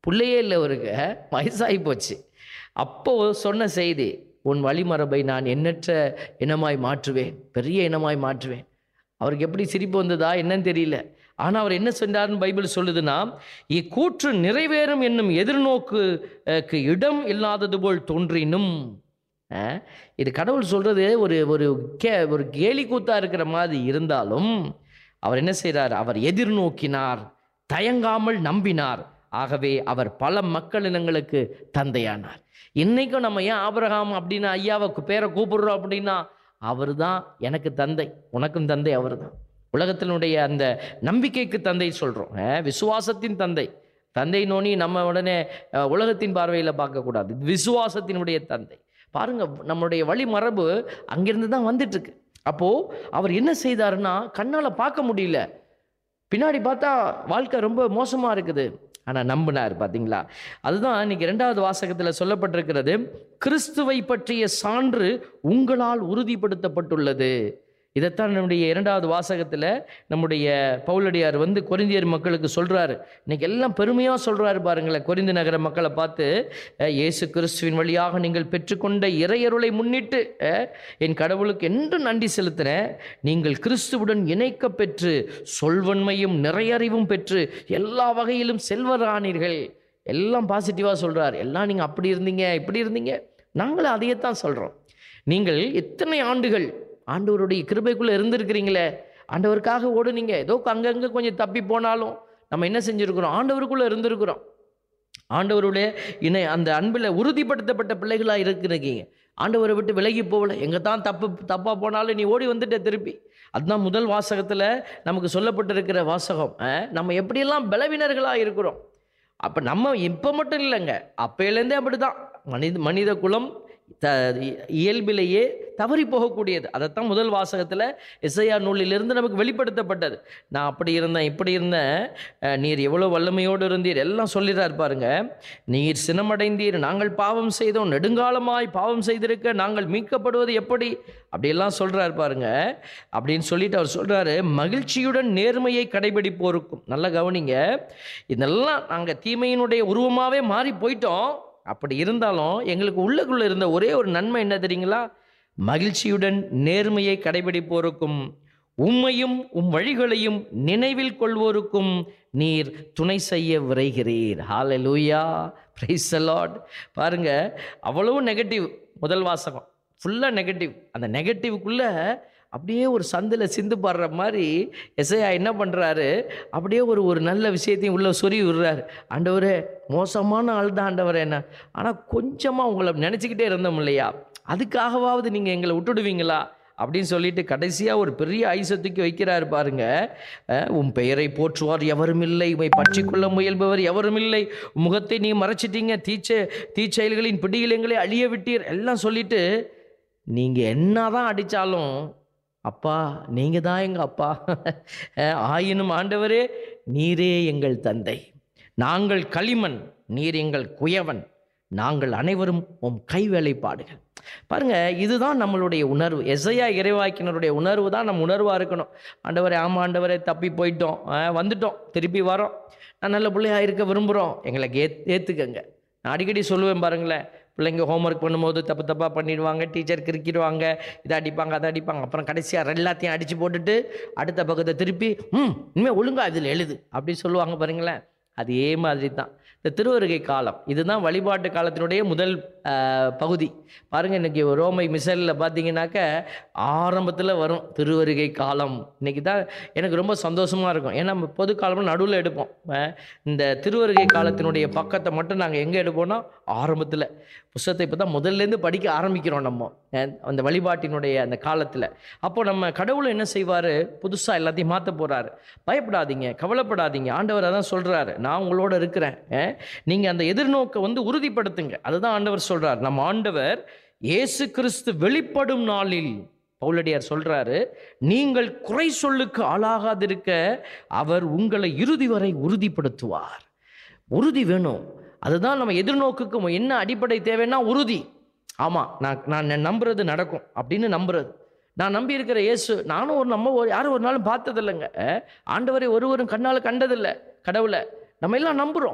பிள்ளையே இல்லை அவருக்கு வயசாகி போச்சு அப்போ சொன்ன செய்தி உன் வழிமரபை நான் எண்ணற்ற இனமாய் மாற்றுவேன் பெரிய இனமாய் மாற்றுவேன் அவருக்கு எப்படி சிரிப்பு வந்ததா என்னன்னு தெரியல ஆனால் அவர் என்ன செஞ்சார்னு பைபிள் சொல்லுதுன்னா இக்கூற்று நிறைவேறும் என்னும் எதிர்நோக்குக்கு இடம் இல்லாதது போல் தோன்றினும் அஹ், இது கடவுள் சொல்கிறது ஒரு ஒரு கே ஒரு கேலி கூத்தா இருக்கிற மாதிரி இருந்தாலும் அவர் என்ன செய்கிறார் அவர் எதிர்நோக்கினார் தயங்காமல் நம்பினார் ஆகவே அவர் பல மக்களினங்களுக்கு தந்தையானார் இன்னைக்கும் நம்ம ஏன் ஆபிரகாம் அப்படின்னு ஐயாவை கு- பேரை கூப்பிடுறோம் அப்படின்னா அவர் தான் எனக்கு தந்தை உனக்கும் தந்தை அவர் தான் உலகத்தினுடைய அந்த நம்பிக்கைக்கு தந்தை சொல்கிறோம் விசுவாசத்தின் தந்தை தந்தை நோனி நம்ம உடனே அஹ், உலகத்தின் பார்வையில் பார்க்கக்கூடாது விசுவாசத்தினுடைய தந்தை பாருங்க நம்மளுடைய வழிமரபு அங்கிருந்து தான் வந்துட்டு இருக்கு அப்போ அவர் என்ன செய்தாருன்னா கண்ணால் பார்க்க முடியல பின்னாடி பார்த்தா வாழ்க்கை ரொம்ப மோசமாக இருக்குது ஆனால் நம்பினார் பார்த்தீங்களா அதுதான் இன்னைக்கு ரெண்டாவது வாசகத்தில் சொல்லப்பட்டிருக்கிறது கிறிஸ்துவை பற்றிய சான்று உங்களால் உறுதிப்படுத்தப்பட்டுள்ளது இதைத்தான் நம்முடைய இரண்டாவது வாசகத்தில் நம்முடைய பவுலடியார் வந்து கொரிந்தியர் மக்களுக்கு சொல்கிறாரு இன்னைக்கு எல்லாம் பெருமையாக சொல்கிறாரு பாருங்களேன் கொரிந்து நகர மக்களை பார்த்து அஹ், இயேசு கிறிஸ்துவின் வழியாக நீங்கள் பெற்றுக்கொண்ட இறையருளை முன்னிட்டு அஹ், என் கடவுளுக்கு என்று நன்றி செலுத்துகிறேன் நீங்கள் கிறிஸ்துவுடன் இணைக்க பெற்று சொல்வன்மையும் நிறையறிவும் பெற்று எல்லா வகையிலும் செல்வரானீர்கள் எல்லாம் பாசிட்டிவாக சொல்கிறார் எல்லாம் நீங்கள் அப்படி இருந்தீங்க இப்படி இருந்தீங்க நாங்களும் அதையத்தான் சொல்கிறோம் நீங்கள் எத்தனை ஆண்டுகள் ஆண்டவருடைய கிருபைக்குள்ளே இருந்திருக்கிறீங்களே ஆண்டவருக்காக ஓடுனீங்க ஏதோ அங்கங்கே கொஞ்சம் தப்பி போனாலும் நம்ம என்ன செஞ்சுருக்கிறோம் ஆண்டவருக்குள்ளே இருந்திருக்கிறோம் ஆண்டவருடைய இணை அந்த அன்பில் உறுதிப்படுத்தப்பட்ட பிள்ளைகளாக இருக்கிறீங்க ஆண்டவரை விட்டு விலகி போகல எங்கே தான் தப்பு தப்பாக போனாலும் நீ ஓடி வந்துட்ட திருப்பி அதுதான் முதல் வாசகத்தில் நமக்கு சொல்லப்பட்டிருக்கிற வாசகம் அஹ், நம்ம எப்படியெல்லாம் பலவீனர்களாக இருக்கிறோம் அப்போ நம்ம இப்போ மட்டும் இல்லைங்க அப்பையிலேருந்தே அப்படி தான் மனித மனித குலம் த இயல்பிலேயே தவறி போகக்கூடியது அதைத்தான் முதல் வாசகத்தில் இசையா நூலிலிருந்து நமக்கு வெளிப்படுத்தப்பட்டது நான் அப்படி இருந்தேன் இப்படி இருந்தேன் அஹ், நீர் எவ்வளோ வல்லமையோடு இருந்தீர் எல்லாம் சொல்லிடுறார் பாருங்க நீர் சினமடைந்தீர் நாங்கள் பாவம் செய்தோம் நெடுங்காலமாய் பாவம் செய்திருக்க நாங்கள் மீட்கப்படுவது எப்படி அப்படியெல்லாம் சொல்கிறார் பாருங்க அப்படின்னு சொல்லிட்டு அவர் சொல்கிறாரு மகிழ்ச்சியுடன் நேர்மையை கடைபிடிப்போருக்கும் நல்லா கவனிங்க இதெல்லாம் நாங்கள் தீமையினுடைய உருவமாகவே மாறி போயிட்டோம் அப்படி இருந்தாலும் எங்களுக்கு உள்ளுக்குள்ளே இருந்த ஒரே ஒரு நன்மை என்ன தெரியுங்களா மகிழ்ச்சியுடன் நேர்மையை கடைபிடிப்போருக்கும் உம்மையும் உம் வழிகளையும் நினைவில் கொள்வோருக்கும் நீர் துணை செய்ய விரைகிறீர் ஹalleluya praise the lord பாருங்க அவ்வளவு நெகட்டிவ் முதல் வாசகம் ஃபுல்லாக நெகட்டிவ் அந்த நெகட்டிவ்க்குள்ளே அப்படியே ஒரு சந்தில் சிந்து பாடுற மாதிரி எஸ்ஐயா என்ன பண்ணுறாரு அப்படியே ஒரு ஒரு நல்ல விஷயத்தையும் உள்ள சொறி விடுறாரு ஆண்டவரே மோசமான ஆள் தான் ஆண்டவரே என்ன ஆனால் கொஞ்சமாக உங்களை நினச்சிக்கிட்டே இருந்தோம் இல்லையா அதுக்காகவாவது நீங்கள் எங்களை விட்டுடுவீங்களா அப்படின்னு சொல்லிட்டு கடைசியாக ஒரு பெரிய ஐசத்துக்கு வைக்கிறார் பாருங்க அஹ், உன் பெயரை போற்றுவார் எவரும் இல்லை உமை பற்றி கொள்ள முயல்பவர் எவரும் இல்லை உன் முகத்தை நீ மறைச்சிட்டீங்க தீச்ச தீச்செயல்களின் பிடியில் எங்களை அழிய விட்டீர் எல்லாம் சொல்லிட்டு நீங்கள் என்னதான் அடித்தாலும் அப்பா நீங்கள் தான் எங்கள் அப்பா அஹ், ஆயினும் ஆண்டவரே நீரே எங்கள் தந்தை நாங்கள் களிமண் நீர் எங்கள் குயவன் நாங்கள் அனைவரும் உம் கைவேலைப்பாடுகள் பாருங்க இதுதான் நம்மளுடைய உணர்வு எசையா இறைவாக்கினருடைய உணர்வு தான் நம்ம உணர்வாக இருக்கணும் ஆண்டவரே ஆமாம் ஆண்டவரே தப்பி போயிட்டோம் அஹ், வந்துட்டோம் திருப்பி வரோம் நான் நல்ல பிள்ளையாக இருக்க விரும்புகிறோம் எங்களை ஏத் ஏற்றுக்கங்க நான் அடிக்கடி சொல்லுவேன் பாருங்களேன் பிள்ளைங்க ஹோம்ஒர்க் பண்ணும்போது தப்பு தப்பாக பண்ணிடுவாங்க டீச்சர் கிறுக்கிடுவாங்க இதை அடிப்பாங்க அதை அடிப்பாங்க அப்புறம் கடைசியாக எல்லாத்தையும் அடித்து போட்டுட்டு அடுத்த பக்கத்தை திருப்பி ம் இனிமேல் ஒழுங்கா இதில் எழுது அப்படி சொல்லுவாங்க பாருங்களேன் அதே மாதிரி தான் இந்த திருவருகை காலம் இதுதான் வழிபாட்டு காலத்தினுடைய முதல் ஆஹ், பகுதி பாருங்கள் இன்றைக்கி ரோமை மிசலில் பார்த்தீங்கன்னாக்க ஆரம்பத்தில் வரும் திருவருகை காலம் இன்றைக்கி தான் எனக்கு ரொம்ப சந்தோஷமாக இருக்கும் ஏன்னா நம்ம பொது காலம்னு நடுவில் எடுப்போம் ஆஹ், இந்த திருவருகை காலத்தினுடைய பக்கத்தை மட்டும் நாங்கள் எங்கே எடுப்போம்னா ஆரம்பத்தில் புஸ்தகத்தை இப்போ தான் முதல்லேருந்து படிக்க ஆரம்பிக்கிறோம் நம்ம அஹ், அந்த வழிபாட்டினுடைய அந்த காலத்தில் அப்போ நம்ம கடவுள் என்ன செய்வார் புதுசாக எல்லாத்தையும் மாற்ற போகிறாரு பயப்படாதீங்க கவலைப்படாதீங்க ஆண்டவர் அதான் சொல்கிறாரு நான் உங்களோட இருக்கிறேன் நீங்கள் அந்த எதிர்நோக்கை வந்து உறுதிப்படுத்துங்க அதுதான் ஆண்டவர் சொல்கிறார் நம்ம ஆண்டவர் இயேசு கிறிஸ்து வெளிப்படும் நாளில் பவுலடியார் சொல்றாரு நீங்கள் குறை சொல்லுக்கு ஆளாகாதிருக்க அவர் உங்களை இறுதி வரை உறுதிப்படுத்துவார் உறுதி வேணும் அதுதான் நம்ம எதிர்நோக்குக்கு என்ன அடிப்படை தேவைன்னா உறுதி ஆமாம் நான் நான் நம்புறது நடக்கும் அப்படின்னு நம்புறது நான் நம்பி இருக்கிற இயேசு நானும் ஒரு நம்ம ஒரு யாரும் ஒரு நாளும் பார்த்ததில்லைங்க அஹ், ஆண்டவரை ஒருவரும் கண்ணால் கண்டதில்லை கடவுளை நம்ம எல்லாம் நம்புகிறோம்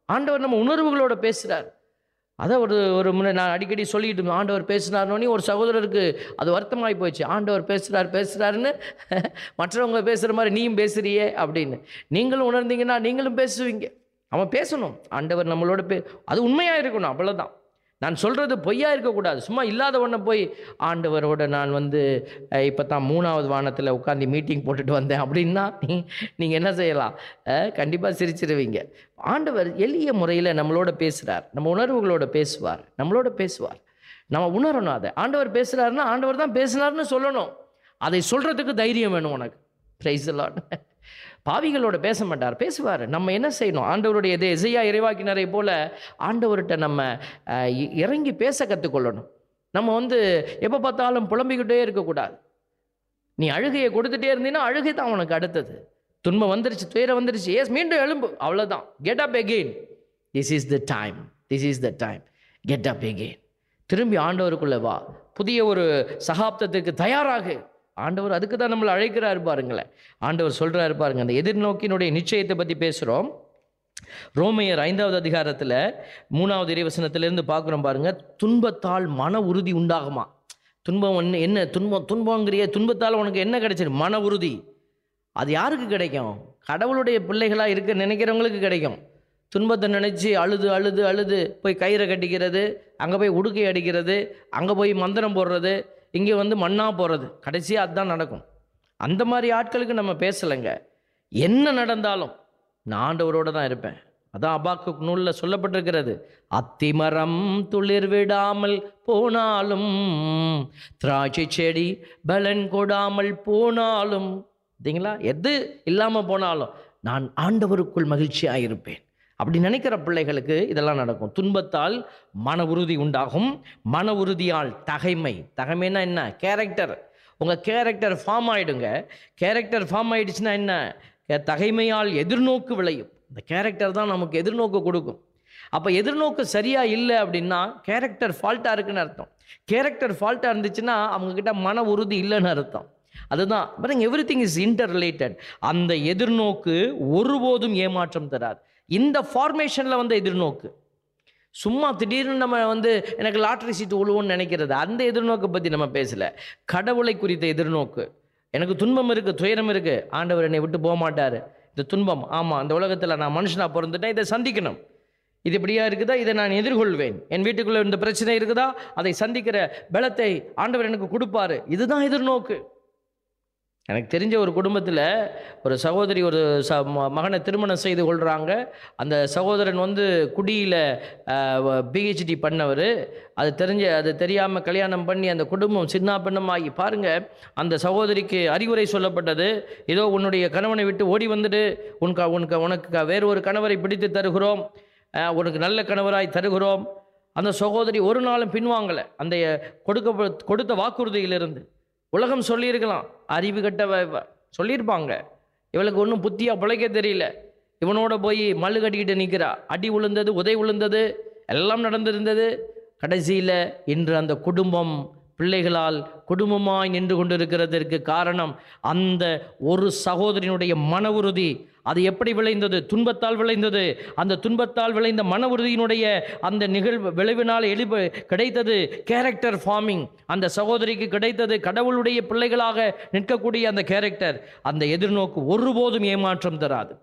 ஆண்டவர் நம்ம உணர்வுகளோட பேசுகிறார் அதை ஒரு ஒரு முறை நான் அடிக்கடி சொல்லிட்டு இருந்தேன், ஆண்டவர் பேசினார்னோனே ஒரு சகோதரருக்கு அது வருத்தமாகி போச்சு ஆண்டவர் பேசுகிறார் பேசுகிறாருன்னு மற்றவங்க பேசுகிற மாதிரி நீயும் பேசுறியே அப்படின்னு நீங்களும் உணர்ந்தீங்கன்னா நீங்களும் பேசுவீங்க அவன் பேசணும் ஆண்டவர் நம்மளோட பே அது உண்மையாக இருக்கணும் அவ்வளோதான் நான் சொல்கிறது பொய்யா இருக்கக்கூடாது சும்மா இல்லாத ஒன்றை போய் ஆண்டவரோட நான் வந்து இப்போ தான் மூணாவது வானத்தில் உட்காந்து மீட்டிங் போட்டுட்டு வந்தேன் அப்படின்னா நீ நீங்கள் என்ன செய்யலாம் கண்டிப்பாக சிரிச்சிருவீங்க ஆண்டவர் எளிய முறையில் நம்மளோட பேசுகிறார் நம்ம உணர்வுகளோட பேசுவார் நம்மளோட பேசுவார் நம்ம உணரணும் அதை ஆண்டவர் பேசுகிறாருன்னா ஆண்டவர் தான் பேசினார்னு சொல்லணும் அதை சொல்கிறதுக்கு தைரியம் வேணும் உனக்கு ப்ரைஸ் லாட் பாவிகளோட பேச மாட்டார் பேசுவார் நம்ம என்ன செய்யணும் ஆண்டவருடைய இதே இசையா இறைவாக்கினரை போல ஆண்டவர்கிட்ட நம்ம அஹ், இ- இறங்கி பேச கற்றுக்கொள்ளணும் நம்ம வந்து எப்போ பார்த்தாலும் புலம்பிக்கிட்டே இருக்கக்கூடாது நீ அழுகையை கொடுத்துட்டே இருந்தீங்கன்னா அழுகை தான் உனக்கு அடுத்தது துன்பம் வந்துருச்சு துயரம் வந்துருச்சு எஸ் மீண்டும் எழும்பு அவ்வளோதான் get up again this is the time this is the time get up again திரும்பி ஆண்டவருக்குள்ளே வா புதிய ஒரு சகாப்தத்துக்கு தயாராகு ஆண்டவர் அதுக்கு தான் நம்மளை அழைக்கிறாரு பாருங்களேன் ஆண்டவர் சொல்கிறாரு பாருங்க அந்த எதிர்நோக்கினுடைய நிச்சயத்தை பற்றி பேசுகிறோம் ரோமையர் ஐந்தாவது அதிகாரத்தில் மூணாவது இறைவசனத்திலிருந்து பார்க்குறோம் பாருங்க துன்பத்தால் மன உறுதி உண்டாகுமா துன்பம் ஒன்று என்ன துன்பம் துன்பங்கிறிய துன்பத்தால் உனக்கு என்ன கிடைச்சிரு மன உறுதி அது யாருக்கு கிடைக்கும் கடவுளுடைய பிள்ளைகளாக இருக்க நினைக்கிறவங்களுக்கு கிடைக்கும் துன்பத்தை நினச்சி அழுது அழுது அழுது போய் கயிறை கட்டிக்கிறது அங்கே போய் உடுக்கை அடிக்கிறது அங்கே போய் மந்திரம் போடுறது இங்கே வந்து மண்ணா போடுறது கடைசியாக அதுதான் நடக்கும் அந்த மாதிரி ஆட்களுக்கு நம்ம பேசலைங்க என்ன நடந்தாலும் நான் ஆண்டவரோட தான் இருப்பேன் அதான் அபாக்கு நூலில் சொல்லப்பட்டிருக்கிறது அத்திமரம் துளிர் விடாமல் போனாலும் திராட்சை செடி பலன் கொடாமல் போனாலும் சரிங்களா எது இல்லாமல் போனாலும் நான் ஆண்டவருக்குள் மகிழ்ச்சியாக இருப்பேன் அப்படி நினைக்கிற பிள்ளைகளுக்கு இதெல்லாம் நடக்கும் துன்பத்தால் மன உறுதி உண்டாகும் மன உறுதியால் தகைமை தகைமைனா என்ன கேரக்டர் உங்கள் கேரக்டர் ஃபார்ம் ஆகிடுங்க கேரக்டர் ஃபார்ம் ஆயிடுச்சுன்னா என்ன கே- தகைமையால் எதிர்நோக்கு விளையும் இந்த கேரக்டர் தான் நமக்கு எதிர்நோக்கு கொடுக்கும் அப்போ எதிர்நோக்கு சரியாக இல்லை அப்படின்னா கேரக்டர் ஃபால்ட்டாக இருக்குன்னு அர்த்தம் கேரக்டர் ஃபால்ட்டாக இருந்துச்சுன்னா அவங்கக்கிட்ட மன உறுதி இல்லைன்னு அர்த்தம் அதுதான் பாருங்க everything is inter related அந்த எதிர்நோக்கு ஒருபோதும் ஏமாற்றம் தராது இந்த ஃபார்மேஷனில் வந்த எதிர்நோக்கு சும்மா திடீர்னு நம்ம வந்து எனக்கு லாட்ரி சீட்டு உழுவுன்னு நினைக்கிறது அந்த எதிர்நோக்கை பற்றி நம்ம பேசல கடவுளை குறித்த எதிர்நோக்கு எனக்கு துன்பம் இருக்குது துயரம் இருக்குது ஆண்டவர் என்னை விட்டு போக மாட்டார் இந்த துன்பம் ஆமாம் அந்த உலகத்தில் நான் மனுஷனாக பிறந்துட்டேன் இதை சந்திக்கணும் இது இப்படியா இருக்குதா இதை நான் எதிர்கொள்வேன் என் வீட்டுக்குள்ளே இந்த பிரச்சனை இருக்குதா அதை சந்திக்கிற பலத்தை ஆண்டவர் எனக்கு கொடுப்பாரு இதுதான் எதிர்நோக்கு எனக்கு தெரிஞ்ச ஒரு குடும்பத்தில் ஒரு சகோதரி ஒரு ச ம- மகனை திருமணம் செய்து கொள்கிறாங்க அந்த சகோதரன் வந்து குடியில் பிஹெச்டி பண்ணவர் அது தெரிஞ்ச அது தெரியாமல் கல்யாணம் பண்ணி அந்த குடும்பம் சின்ன பின்னமாகி பாருங்கள் அந்த சகோதரிக்கு அறிவுரை சொல்லப்பட்டது ஏதோ உன்னுடைய கணவனை விட்டு ஓடி வந்துடு உனக்கு உனக்கு உனக்கு க- வேறு ஒரு கணவரை பிடித்து தருகிறோம் அஹ், உனக்கு நல்ல கணவராய் தருகிறோம் அந்த சகோதரி ஒரு நாளும் பின்வாங்கலை அந்த கொடுக்க கொடுத்த வாக்குறுதியிலிருந்து உலகம் சொல்லியிருக்கலாம் அறிவு கெட்டவ இவ. சொல்லியிருப்பாங்க இவளுக்கு ஒன்றும் புத்தியாக பிழைக்க தெரியல இவனோட போய் மல்லு கட்டிக்கிட்டு நிற்கிறா அடி விழுந்தது உதை விழுந்தது எல்லாம் நடந்திருந்தது கடைசியில் இன்று அந்த குடும்பம் பிள்ளைகளால் குடும்பமாய் நின்று கொண்டிருக்கிறதற்கு காரணம் அந்த ஒரு சகோதரியினுடைய மன உறுதி அது எப்படி விளைந்தது துன்பத்தால் விளைந்தது அந்த துன்பத்தால் விளைந்த மன உறுதியினுடைய அந்த நிகழ்வு விளைவினால் எழுப கிடைத்தது கேரக்டர் ஃபார்மிங் அந்த சகோதரிக்கு கிடைத்தது கடவுளுடைய பிள்ளைகளாக நிற்கக்கூடிய அந்த கேரக்டர் அந்த எதிர்நோக்கு ஒருபோதும் ஏமாற்றம் தராது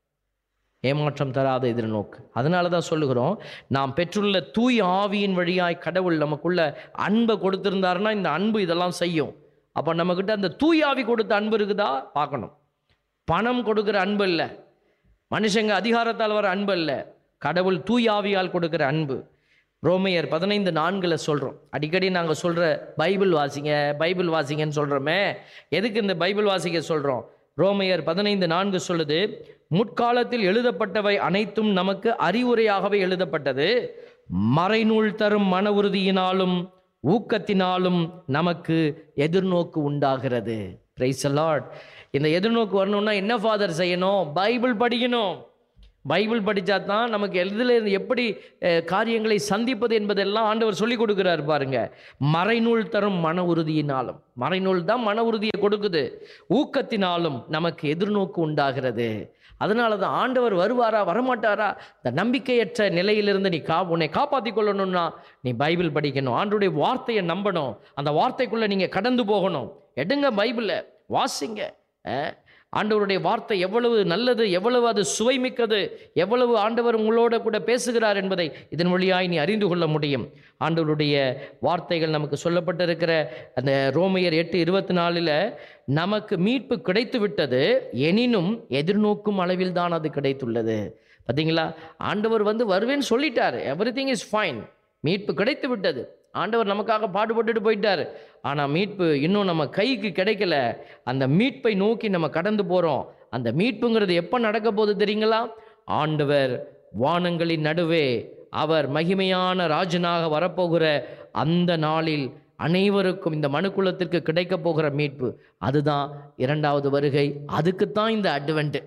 ஏமாற்றம் தராத எதிர்நோக்கு அதனால தான் சொல்லுகிறோம் நாம் பெற்றுள்ள தூய் ஆவியின் வழியாய் கடவுள் நமக்குள்ள அன்பை கொடுத்திருந்தாருன்னா இந்த அன்பு இதெல்லாம் செய்யும் அப்போ நம்மக்கிட்ட அந்த தூய் ஆவி கொடுத்த அன்பு இருக்குதா பார்க்கணும் பணம் கொடுக்குற அன்பு இல்லை மனுஷங்க அதிகாரத்தால் வர அன்பு இல்லை கடவுள் தூய் ஆவியால் கொடுக்குற அன்பு ரோமையர் பதினைந்து நான்கில் சொல்கிறோம் அடிக்கடி நாங்கள் சொல்கிற பைபிள் வாசிங்க பைபிள் வாசிங்கன்னு சொல்கிறோமே எதுக்கு இந்த பைபிள் வாசிக்க சொல்கிறோம் ரோமையர் பதினைந்து நான்கு சொல்லுது முற்காலத்தில் எழுதப்பட்டவை அனைத்தும் நமக்கு அறிவுரையாகவே எழுதப்பட்டது மறைநூல் தரும் மன உறுதியினாலும் ஊக்கத்தினாலும் நமக்கு எதிர்நோக்கு உண்டாகிறது பிரைஸ் லார்ட் இந்த எதிர்நோக்கு வரணும்னா என்ன ஃபாதர் செய்யணும் பைபிள் படிக்கணும் பைபிள் படித்தா தான் நமக்கு எதில் இருந்து எப்படி அஹ், காரியங்களை சந்திப்பது என்பதெல்லாம் ஆண்டவர் சொல்லி கொடுக்குறார் பாருங்க மறைநூல் தரும் மன உறுதியினாலும் மறைநூல் தான் மன உறுதியை கொடுக்குது ஊக்கத்தினாலும் நமக்கு எதிர்நோக்கு உண்டாகிறது அதனால தான் ஆண்டவர் வருவாரா வரமாட்டாரா இந்த நம்பிக்கையற்ற நிலையிலிருந்து நீ கா உன்னை காப்பாற்றி கொள்ளணும்னா நீ பைபிள் படிக்கணும் ஆண்டுடைய வார்த்தையை நம்பணும் அந்த வார்த்தைக்குள்ளே நீங்கள் கடந்து போகணும் எடுங்க பைபிளை வாசிங்க அஹ், ஆண்டவருடைய வார்த்தை எவ்வளவு நல்லது எவ்வளவு அது சுவைமிக்கது எவ்வளவு ஆண்டவர் உங்களோட கூட பேசுகிறார் என்பதை இதன் வழியாய் நீ அறிந்து கொள்ள முடியும் ஆண்டவருடைய வார்த்தைகள் நமக்கு சொல்லப்பட்டிருக்கிற அந்த ரோமையர் எட்டு இருபத்தி நாலில் நமக்கு மீட்பு கிடைத்து விட்டது எனினும் எதிர்நோக்கும் அளவில் தான் அது கிடைத்துள்ளது பார்த்தீங்களா ஆண்டவர் வந்து வருவேன்னு சொல்லிட்டார் எவ்ரி திங் இஸ் ஃபைன் மீட்பு கிடைத்து விட்டது ஆண்டவர் நமக்காக பாடுபட்டுட்டு போயிட்டார் ஆனால் மீட்பு இன்னும் நம்ம கைக்கு கிடைக்கல அந்த மீட்பை நோக்கி நம்ம கடந்து போகிறோம் அந்த மீட்புங்கிறது எப்போ நடக்க போகுது தெரியுங்களா ஆண்டவர் வானங்களின் நடுவே அவர் மகிமையான ராஜனாக வரப்போகிற அந்த நாளில் அனைவருக்கும் இந்த மனுக்குலத்திற்கு கிடைக்க போகிற மீட்பு அதுதான் இரண்டாவது வருகை அதுக்குத்தான் இந்த அட்வென்ட்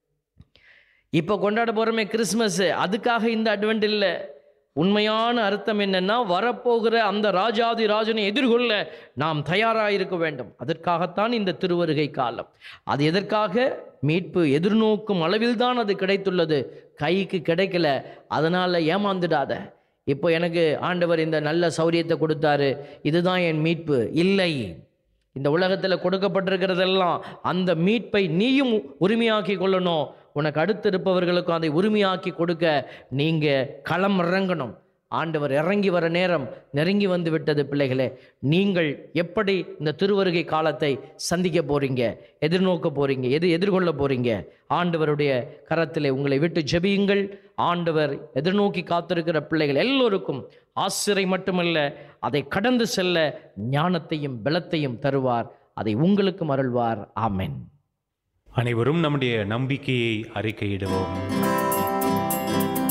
இப்போ கொண்டாட போகிறோமே கிறிஸ்மஸ் அதுக்காக இந்த அட்வென்ட் இல்லை உண்மையான அர்த்தம் என்னன்னா வரப்போகிற அந்த ராஜாதி ராஜனை எதிர்கொள்ள நாம் தயாராக இருக்க வேண்டும் அதற்காகத்தான் இந்த திருவருகை காலம் அது எதற்காக மீட்பு எதிர்நோக்கும் அளவில் தான் அது கிடைத்துள்ளது கைக்கு கிடைக்கல அதனால் ஏமாந்துடாத இப்போ எனக்கு ஆண்டவர் இந்த நல்ல சௌரியத்தை கொடுத்தாரு இதுதான் என் மீட்பு இல்லை இந்த உலகத்தில் கொடுக்கப்பட்டிருக்கிறதெல்லாம் அந்த மீட்பை நீயும் உரிமையாக்கி கொள்ளணும் உனக்கு அடுத்து இருப்பவர்களுக்கும் அதை உரிமையாக்கி கொடுக்க நீங்கள் களம் இறங்கணும் ஆண்டவர் இறங்கி வர நேரம் நெருங்கி வந்து விட்டது பிள்ளைகளே நீங்கள் எப்படி இந்த திருவருகை காலத்தை சந்திக்க போறீங்க எதிர்நோக்க போறீங்க எது எதிர்கொள்ள போறீங்க ஆண்டவருடைய கரத்திலே உங்களை விட்டு ஜெபியுங்கள் ஆண்டவர் எதிர்நோக்கி காத்திருக்கிற பிள்ளைகள் எல்லோருக்கும் ஆசிரை மட்டுமல்ல அதை கடந்து செல்ல ஞானத்தையும் பலத்தையும் தருவார் அதை உங்களுக்கும் அருள்வார் ஆமென் அனைவரும் நம்முடைய நம்பிக்கையை அறிக்கையிடுவோம்